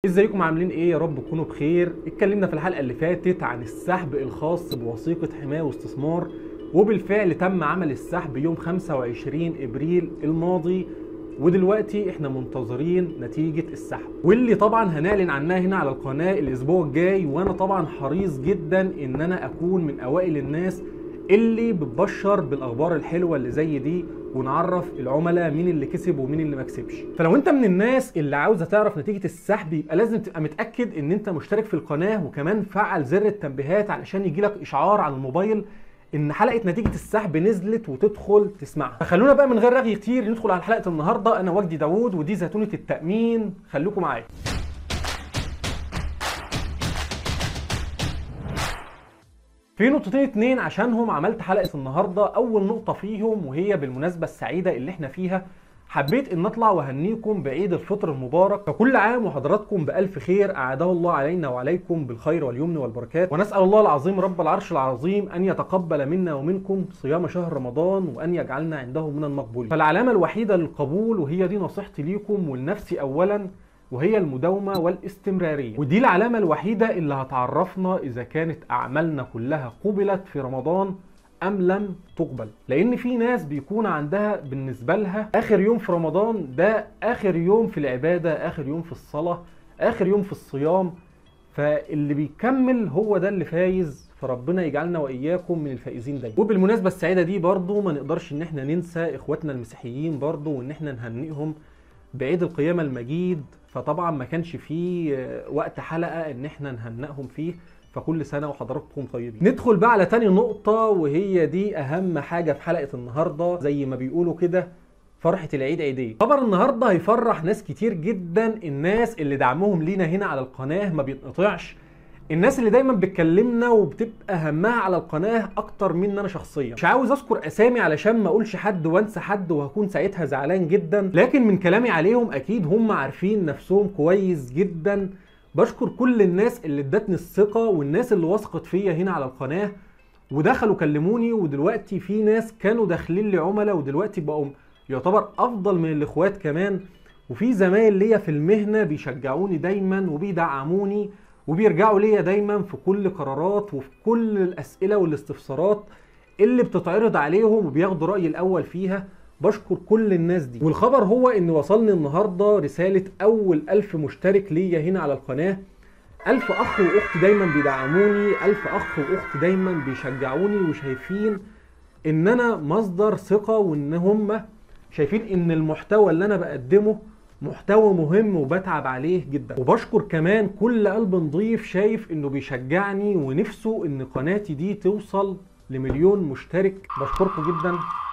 ازيكم عاملين ايه يا رب تكونوا بخير اتكلمنا في الحلقه اللي فاتت عن السحب الخاص بوثيقه حمايه واستثمار وبالفعل تم عمل السحب يوم 25 ابريل الماضي ودلوقتي احنا منتظرين نتيجة السحب واللي طبعا هنعلن عنها هنا على القناة الاسبوع الجاي وانا طبعا حريص جدا ان انا اكون من اوائل الناس اللي بتبشر بالاخبار الحلوه اللي زي دي ونعرف العملاء مين اللي كسب ومين اللي ما كسبش فلو انت من الناس اللي عاوزه تعرف نتيجه السحب يبقى لازم تبقى متاكد ان انت مشترك في القناه وكمان فعل زر التنبيهات علشان يجيلك اشعار على الموبايل ان حلقه نتيجه السحب نزلت وتدخل تسمعها فخلونا بقى من غير رغي كتير ندخل على حلقه النهارده انا وجدي داوود ودي زيتونه التامين خليكم معايا في نقطتين اتنين عشانهم عملت حلقه النهارده اول نقطه فيهم وهي بالمناسبه السعيده اللي احنا فيها حبيت ان اطلع واهنيكم بعيد الفطر المبارك فكل عام وحضراتكم بالف خير اعاده الله علينا وعليكم بالخير واليمن والبركات ونسال الله العظيم رب العرش العظيم ان يتقبل منا ومنكم صيام شهر رمضان وان يجعلنا عنده من المقبولين فالعلامه الوحيده للقبول وهي دي نصيحتي ليكم ولنفسي اولا وهي المداومة والاستمرارية ودي العلامة الوحيدة اللي هتعرفنا إذا كانت أعمالنا كلها قبلت في رمضان أم لم تقبل لأن في ناس بيكون عندها بالنسبة لها آخر يوم في رمضان ده آخر يوم في العبادة آخر يوم في الصلاة آخر يوم في الصيام فاللي بيكمل هو ده اللي فايز فربنا يجعلنا واياكم من الفائزين دايما وبالمناسبه السعيده دي برضو ما نقدرش ان احنا ننسى اخواتنا المسيحيين برضو وان احنا نهنئهم بعيد القيامة المجيد فطبعا ما كانش فيه وقت حلقة ان احنا نهنئهم فيه فكل سنة وحضراتكم طيبين ندخل بقى على تاني نقطة وهي دي اهم حاجة في حلقة النهاردة زي ما بيقولوا كده فرحة العيد عيدين خبر النهاردة هيفرح ناس كتير جدا الناس اللي دعمهم لينا هنا على القناة ما بينقطعش الناس اللي دايما بتكلمنا وبتبقى همها على القناه اكتر من انا شخصيا مش عاوز اذكر اسامي علشان ما اقولش حد وانسى حد وهكون ساعتها زعلان جدا لكن من كلامي عليهم اكيد هم عارفين نفسهم كويس جدا بشكر كل الناس اللي ادتني الثقه والناس اللي وثقت فيا هنا على القناه ودخلوا كلموني ودلوقتي في ناس كانوا داخلين لي عملاء ودلوقتي بقوا يعتبر افضل من الاخوات كمان وفي زمايل ليا في المهنه بيشجعوني دايما وبيدعموني وبيرجعوا ليا دايما في كل قرارات وفي كل الاسئله والاستفسارات اللي بتتعرض عليهم وبياخدوا رايي الاول فيها بشكر كل الناس دي والخبر هو ان وصلني النهارده رساله اول ألف مشترك ليا هنا على القناه ألف أخ وأخت دايما بيدعموني ألف أخ وأخت دايما بيشجعوني وشايفين إن أنا مصدر ثقة وإن هم شايفين إن المحتوى اللي أنا بقدمه محتوى مهم وبتعب عليه جدا وبشكر كمان كل قلب نضيف شايف انه بيشجعني ونفسه ان قناتي دي توصل لمليون مشترك بشكركم جدا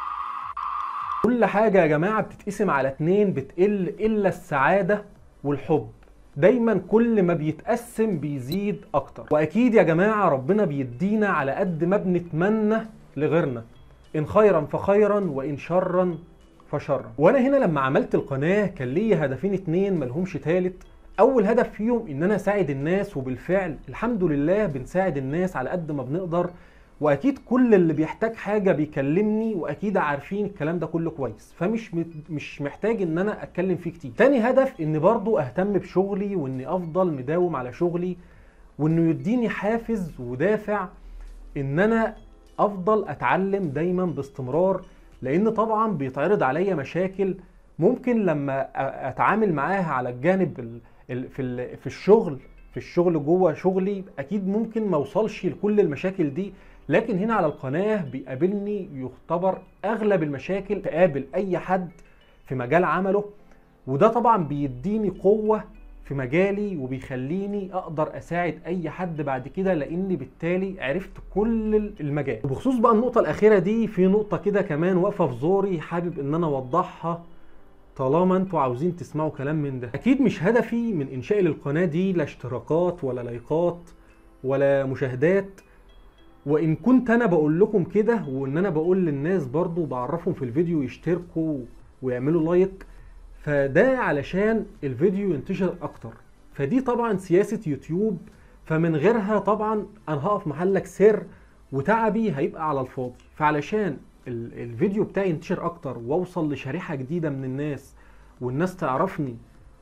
كل حاجة يا جماعة بتتقسم على اتنين بتقل إلا السعادة والحب دايما كل ما بيتقسم بيزيد أكتر وأكيد يا جماعة ربنا بيدينا على قد ما بنتمنى لغيرنا إن خيرا فخيرا وإن شرا فشرا وانا هنا لما عملت القناه كان ليا هدفين اتنين ملهمش تالت اول هدف فيهم ان انا اساعد الناس وبالفعل الحمد لله بنساعد الناس على قد ما بنقدر واكيد كل اللي بيحتاج حاجه بيكلمني واكيد عارفين الكلام ده كله كويس فمش مش محتاج ان انا اتكلم فيه كتير تاني هدف ان برضو اهتم بشغلي واني افضل مداوم على شغلي وانه يديني حافز ودافع ان انا افضل اتعلم دايما باستمرار لان طبعا بيتعرض عليا مشاكل ممكن لما اتعامل معاها على الجانب في في الشغل في الشغل جوه شغلي اكيد ممكن ما اوصلش لكل المشاكل دي لكن هنا على القناه بيقابلني يعتبر اغلب المشاكل تقابل اي حد في مجال عمله وده طبعا بيديني قوه في مجالي وبيخليني اقدر اساعد اي حد بعد كده لاني بالتالي عرفت كل المجال وبخصوص بقى النقطه الاخيره دي في نقطه كده كمان واقفه في زوري حابب ان انا اوضحها طالما انتوا عاوزين تسمعوا كلام من ده اكيد مش هدفي من انشاء للقناه دي لا اشتراكات ولا لايكات ولا مشاهدات وان كنت انا بقول لكم كده وان انا بقول للناس برضو بعرفهم في الفيديو يشتركوا ويعملوا لايك فده علشان الفيديو ينتشر اكتر فدي طبعا سياسة يوتيوب فمن غيرها طبعا انا هقف محلك سر وتعبي هيبقى على الفاضي فعلشان الفيديو بتاعي ينتشر اكتر واوصل لشريحة جديدة من الناس والناس تعرفني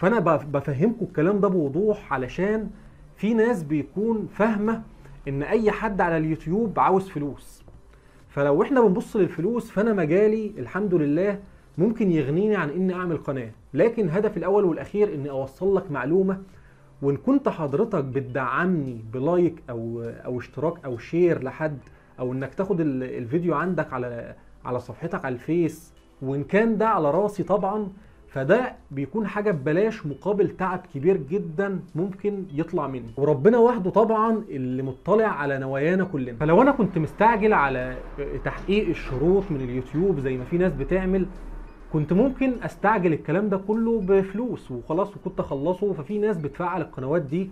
فانا بف- بفهمكم الكلام ده بوضوح علشان في ناس بيكون فاهمه ان اي حد على اليوتيوب عاوز فلوس فلو احنا بنبص للفلوس فانا مجالي الحمد لله ممكن يغنيني عن اني اعمل قناه لكن هدفي الاول والاخير اني اوصل لك معلومه وان كنت حضرتك بتدعمني بلايك او او اشتراك او شير لحد او انك تاخد ال- الفيديو عندك على على صفحتك على الفيس وان كان ده على راسي طبعا فده بيكون حاجة ببلاش مقابل تعب كبير جدا ممكن يطلع مني وربنا وحده طبعا اللي مطلع على نوايانا كلنا فلو انا كنت مستعجل على تحقيق الشروط من اليوتيوب زي ما في ناس بتعمل كنت ممكن استعجل الكلام ده كله بفلوس وخلاص وكنت اخلصه ففي ناس بتفعل القنوات دي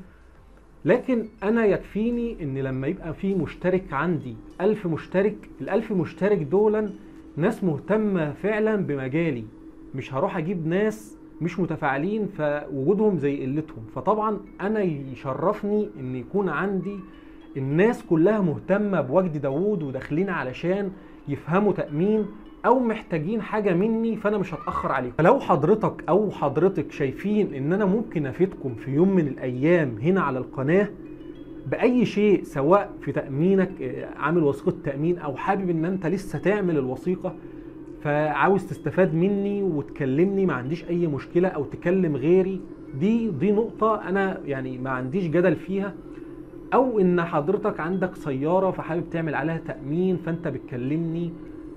لكن انا يكفيني ان لما يبقى في مشترك عندي ألف مشترك الألف مشترك دولا ناس مهتمة فعلا بمجالي مش هروح اجيب ناس مش متفاعلين فوجودهم زي قلتهم فطبعا انا يشرفني ان يكون عندي الناس كلها مهتمة بوجدي داوود وداخلين علشان يفهموا تأمين او محتاجين حاجة مني فانا مش هتأخر عليكم فلو حضرتك او حضرتك شايفين ان انا ممكن افيدكم في يوم من الايام هنا على القناة باي شيء سواء في تامينك آه، عامل وثيقه تامين او حابب ان انت لسه تعمل الوثيقه فعاوز تستفاد مني وتكلمني ما عنديش اي مشكله او تكلم غيري دي دي نقطه انا يعني ما عنديش جدل فيها او ان حضرتك عندك سياره فحابب تعمل عليها تامين فانت بتكلمني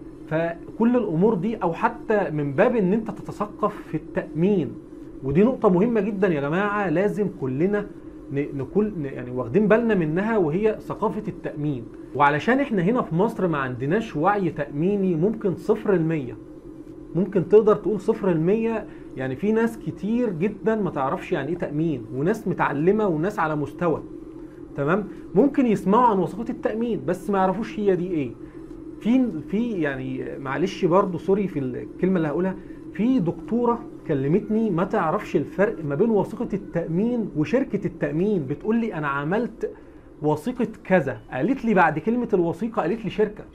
فكل الامور دي او حتى من باب ان انت تتثقف في التامين ودي نقطه مهمه جدا يا جماعه لازم كلنا ن- نكون ن- يعني واخدين بالنا منها وهي ثقافه التامين وعلشان احنا هنا في مصر ما عندناش وعي تاميني ممكن صفر المية ممكن تقدر تقول صفر المية يعني في ناس كتير جدا ما تعرفش يعني ايه تامين وناس متعلمه وناس على مستوى تمام ممكن يسمعوا عن وثيقه التامين بس ما يعرفوش هي دي ايه في في يعني معلش برضو سوري في الكلمه اللي هقولها في دكتوره كلمتني ما تعرفش الفرق ما بين وثيقه التامين وشركه التامين بتقول لي انا عملت وثيقه كذا قالت لي بعد كلمه الوثيقه قالت لي شركه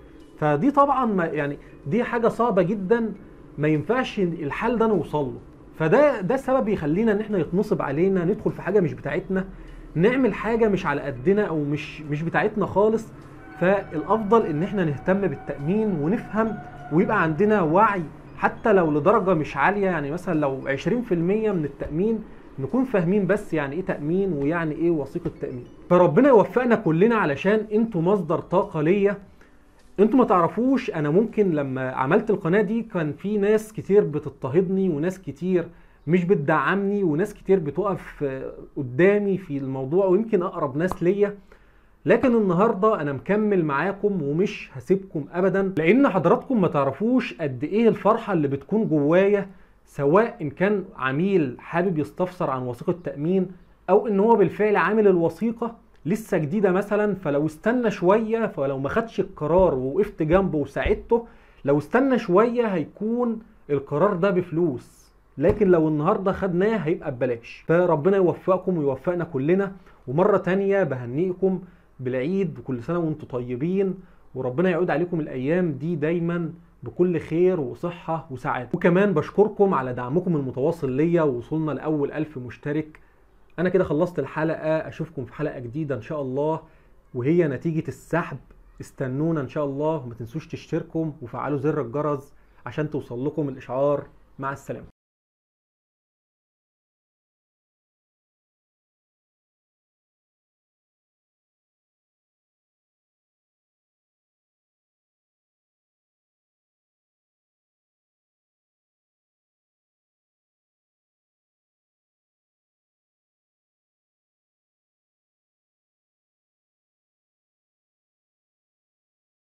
فدي طبعا ما يعني دي حاجه صعبه جدا ما ينفعش الحال ده نوصل له فده ده السبب يخلينا ان احنا يتنصب علينا ندخل في حاجه مش بتاعتنا نعمل حاجه مش على قدنا او مش مش بتاعتنا خالص فالافضل ان احنا نهتم بالتامين ونفهم ويبقى عندنا وعي حتى لو لدرجه مش عاليه يعني مثلا لو 20% من التامين نكون فاهمين بس يعني ايه تامين ويعني ايه وثيقه تامين فربنا يوفقنا كلنا علشان انتوا مصدر طاقه ليا انتوا ما تعرفوش انا ممكن لما عملت القناه دي كان في ناس كتير بتضطهدني وناس كتير مش بتدعمني وناس كتير بتقف آه، قدامي في الموضوع ويمكن اقرب ناس ليا لكن النهارده انا مكمل معاكم ومش هسيبكم ابدا لان حضراتكم ما تعرفوش قد ايه الفرحه اللي بتكون جوايا سواء ان كان عميل حابب يستفسر عن وثيقه تامين او ان هو بالفعل عامل الوثيقه لسه جديده مثلا فلو استنى شويه فلو ما خدش القرار ووقفت جنبه وساعدته لو استنى شويه هيكون القرار ده بفلوس لكن لو النهارده خدناه هيبقى ببلاش فربنا يوفقكم ويوفقنا كلنا ومره تانية بهنيكم بالعيد وكل سنه وانتم طيبين وربنا يعود عليكم الايام دي دايما بكل خير وصحة وسعادة وكمان بشكركم على دعمكم المتواصل ليا ووصولنا لأول ألف مشترك أنا كده خلصت الحلقة أشوفكم في حلقة جديدة إن شاء الله وهي نتيجة السحب استنونا إن شاء الله وما تنسوش تشتركوا وفعلوا زر الجرس عشان توصل لكم الإشعار مع السلامة